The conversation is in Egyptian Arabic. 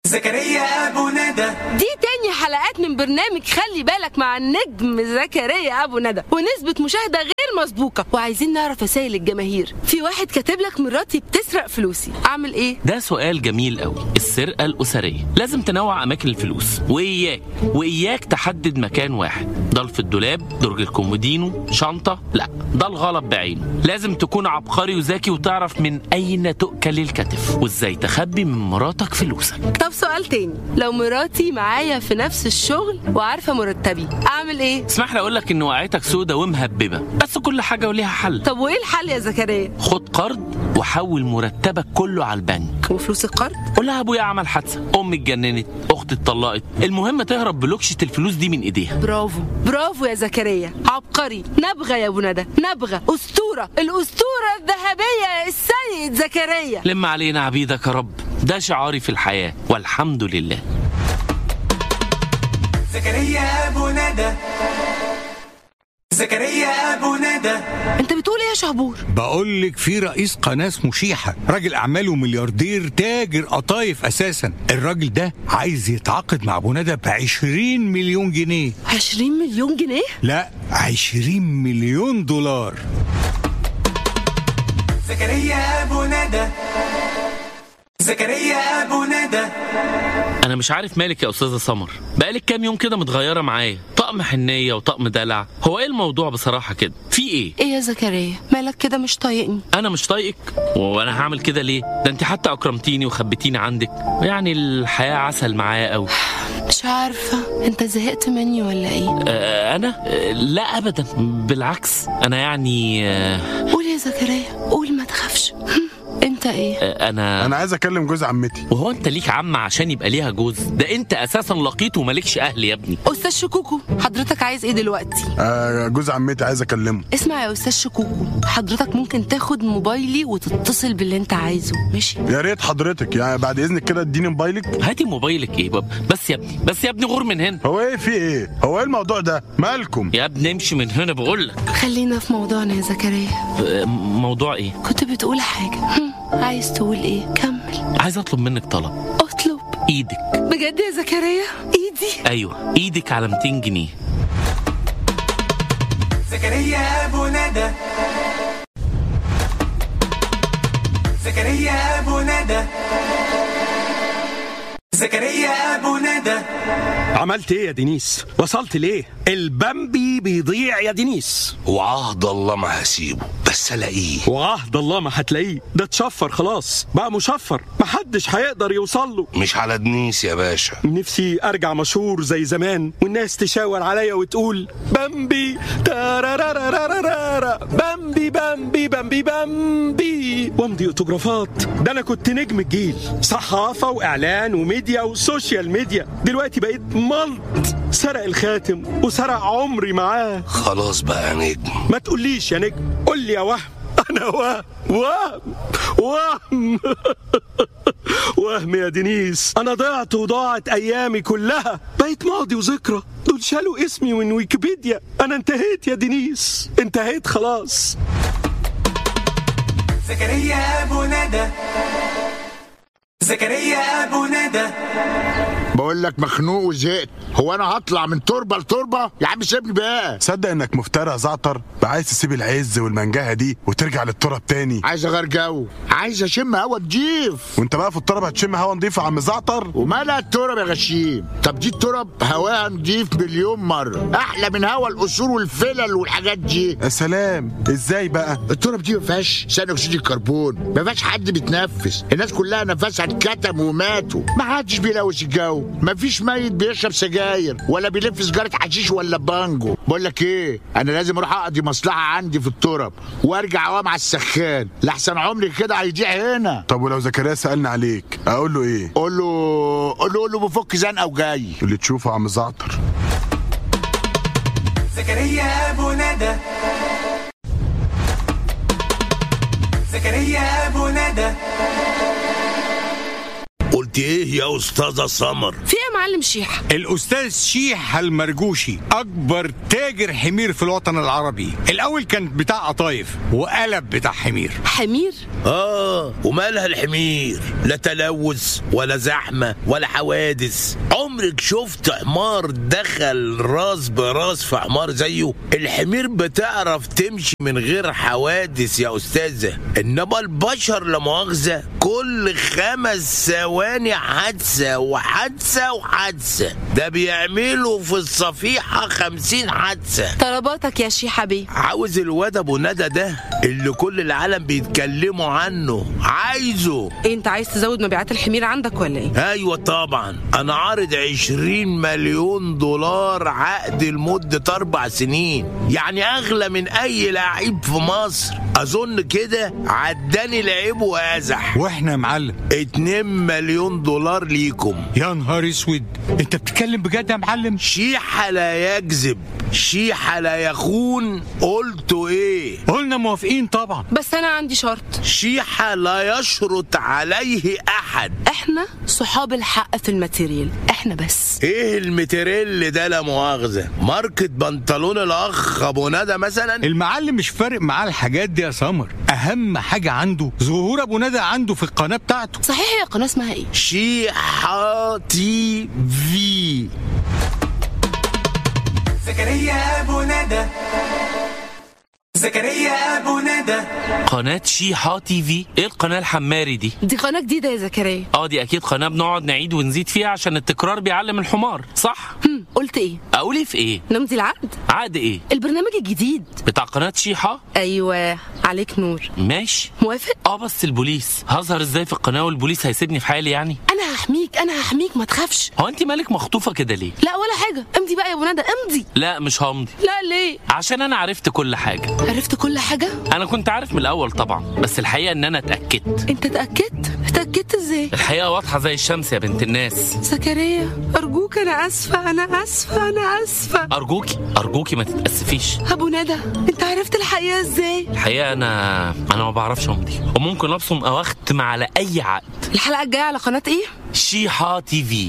زكريا ابو ندى دي تاني حلقات من برنامج خلي بالك مع النجم زكريا ابو ندى ونسبة مشاهدة غير مسبوقة وعايزين نعرف رسائل الجماهير في واحد كاتب لك مراتي بتسرق فلوسي اعمل ايه ده سؤال جميل قوي السرقة الأسرية لازم تنوع أماكن الفلوس وإياك وإياك تحدد مكان واحد ضل في الدولاب درج الكومودينو شنطة لا ده الغلط بعينه لازم تكون عبقري وذكي وتعرف من أين تؤكل الكتف وإزاي تخبي من مراتك فلوسك طب سؤال تاني لو مراتي معايا في نفس الشغل وعارفة مرتبي اعمل ايه اسمح لي أقول لك إن وقعتك سودة ومهببة بس كل حاجة وليها حل طب وايه الحل يا زكريا خد قرض وحول مرتبك كله على البنك وفلوس القرض قول لها ابويا عمل حادثه امي اتجننت اختي اتطلقت المهم تهرب بلوكشه الفلوس دي من ايديها برافو برافو يا زكريا عبقري نبغى يا ابو ندى نبغى اسطوره الاسطوره الذهبيه السيد زكريا لم علينا عبيدك يا رب ده شعاري في الحياه والحمد لله زكريا ابو ندى زكريا ابو ندى انت بتقول ايه يا شهبور بقول لك في رئيس قناة اسمه شيحة راجل أعمال وملياردير تاجر قطايف أساسا الراجل ده عايز يتعاقد مع أبو ندى ب 20 مليون جنيه 20 مليون جنيه لا 20 مليون دولار زكريا ابو ندى زكريا ابو ندى انا مش عارف مالك يا استاذه سمر بقالك كام يوم كده متغيره معايا طقم حنيه وطقم دلع هو ايه الموضوع بصراحه كده في ايه ايه يا زكريا مالك كده مش طايقني انا مش طايقك وانا هعمل كده ليه ده انت حتى اكرمتيني وخبيتيني عندك يعني الحياه عسل معايا قوي مش عارفه انت زهقت مني ولا ايه آه انا آه لا ابدا بالعكس انا يعني آه قول يا زكريا قول ما تخافش هم، انت ايه آه انا انا عايز اكلم جوز عمتي وهو انت ليك عم عشان يبقى ليها جوز ده انت اساسا لقيت ومالكش اهل يا ابني استاذ شكوكو حضرتك عايز ايه دلوقتي آه جوز عمتي عايز اكلمه اسمع يا استاذ شكوكو حضرتك ممكن تاخد موبايلي وتتصل باللي انت عايزه ماشي يا ريت حضرتك يعني بعد اذنك كده اديني موبايلك هاتي موبايلك ايه بابا بس يا ابني بس يا ابني غور من هنا هو ايه في ايه هو ايه الموضوع ده مالكم يا ابني امشي من هنا بقول لك خلينا في موضوعنا يا زكريا آه، موضوع ايه كنت بتقول حاجة هم، عايز تقول ايه كمل عايز اطلب منك طلب اطلب ايدك بجد يا زكريا ايدي ايوه ايدك على 200 جنيه زكريا ابو ندى زكريا ابو ندى زكريا ابو ندى عملت ايه يا دينيس وصلت ليه البامبي بيضيع يا دينيس وعهد الله ما هسيبه بس الاقيه وعهد الله ما هتلاقيه ده اتشفر خلاص بقى مشفر محدش هيقدر يوصل له مش على دنيس يا باشا نفسي ارجع مشهور زي زمان والناس تشاور عليا وتقول بامبي تارارارارارارا بامبي بامبي بامبي بامبي وامضي اوتوجرافات ده انا كنت نجم الجيل صحافه واعلان وميديا وسوشيال ميديا دلوقتي بقيت ملط سرق الخاتم وسرق عمري معاه خلاص بقى يا نجم ما تقوليش يا نجم قول لي يا وهم انا وهم وهم وهم وهم يا دينيس انا ضعت وضاعت ايامي كلها بقيت ماضي وذكرى دول شالوا اسمي من ويكيبيديا انا انتهيت يا دينيس انتهيت خلاص زكريا ابو ندى زكريا ابو ندى بقول لك مخنوق وزهقت هو انا هطلع من تربه لتربه يا عم سيبني بقى صدق انك مفترى زعتر بقى عايز تسيب العز والمنجهه دي وترجع للتراب تاني عايز اغير جو عايز اشم هوا نضيف وانت بقى في التراب هتشم هوا نضيف يا عم زعتر ومالها التراب يا غشيم طب دي التراب هواها نضيف مليون مره احلى من هوا القصور والفلل والحاجات دي يا سلام ازاي بقى التراب دي ما فيهاش ثاني اكسيد الكربون ما فيهاش حد بيتنفس الناس كلها نفسها اتكتم وماتوا ما حدش بيلوث الجو ما فيش ميت بيشرب سجاير ولا بيلف سجاره حشيش ولا بانجو بقول لك ايه انا لازم اروح اقضي مصلحه عندي في التراب وارجع اوام على السخان لاحسن عمري كده هيضيع هنا طب ولو زكريا سالني عليك اقول له ايه قول له قول له قول له بفك زنقه وجاي اللي تشوفه يا عم زعتر زكريا ابو ندى زكريا ابو ندى قلت ايه يا استاذه سمر في يا معلم شيحة الأستاذ شيحة المرجوشي أكبر تاجر حمير في الوطن العربي الأول كان بتاع قطايف وقلب بتاع حمير حمير اه ومالها الحمير لا تلوث ولا زحمه ولا حوادث عمرك شفت حمار دخل راس براس في حمار زيه الحمير بتعرف تمشي من غير حوادث يا استاذه انما البشر لا مؤاخذه كل خمس ثواني حادثه وحادثه وحادثه ده بيعملوا في الصفيحه خمسين حادثه طلباتك يا شيحة بيه عاوز الواد ابو ندى ده اللي كل العالم بيتكلموا عنه عايزه إيه انت عايز تزود مبيعات الحمير عندك ولا ايه ايوه طبعا انا عارض 20 مليون دولار عقد لمده اربع سنين يعني اغلى من اي لعيب في مصر اظن كده عداني لعيب وازح وإحنا يا معلم 2 مليون دولار ليكم يا نهار اسود انت بتتكلم بجد يا معلم شيحة لا يكذب شيحة لا يخون قلتوا ايه قلنا موافقين طبعا بس انا عندي شرط شيحة لا يشرط عليه احد احنا صحاب الحق في الماتيريال احنا بس ايه المتريل ده لا مؤاخذة ماركة بنطلون الاخ ابو ندى مثلا المعلم مش فارق معاه الحاجات دي يا سمر أهم حاجة عنده ظهور أبو ندى عنده في القناة بتاعته صحيح يا قناة اسمها ايه شيحة تي في زكريا ابو ندى زكريا ابو ندى قناة شيحة تي في ايه القناة الحماري دي دي قناة جديدة يا زكريا اه دي اكيد قناة بنقعد نعيد ونزيد فيها عشان التكرار بيعلم الحمار صح هم، قلت ايه اقول ايه في ايه نمضي العقد عقد ايه البرنامج الجديد بتاع قناة شيحة ايوه عليك نور ماشي موافق اه بس البوليس هظهر ازاي في القناة والبوليس هيسيبني في حالي يعني انا هحميك انا هحميك ما تخافش هو انت مالك مخطوفة كده ليه لا ولا حاجة امضي بقى يا ابو ندى امضي لا مش همضي لا ليه عشان انا عرفت كل حاجة عرفت كل حاجة انا كنت عارف من الاول طبعا بس الحقيقة ان انا اتأكدت انت اتأكدت اتأكدت ازاي الحقيقة واضحة زي الشمس يا بنت الناس زكريا ارجوك انا اسفة انا اسفة انا اسفة ارجوكي ارجوكي ما تتأسفيش ابو ندى انت عرفت الحقيقة ازاي الحقيقة انا انا ما بعرفش امضي وممكن ابصم او اختم على اي عقد الحلقة الجاية على قناة ايه شيحة تي في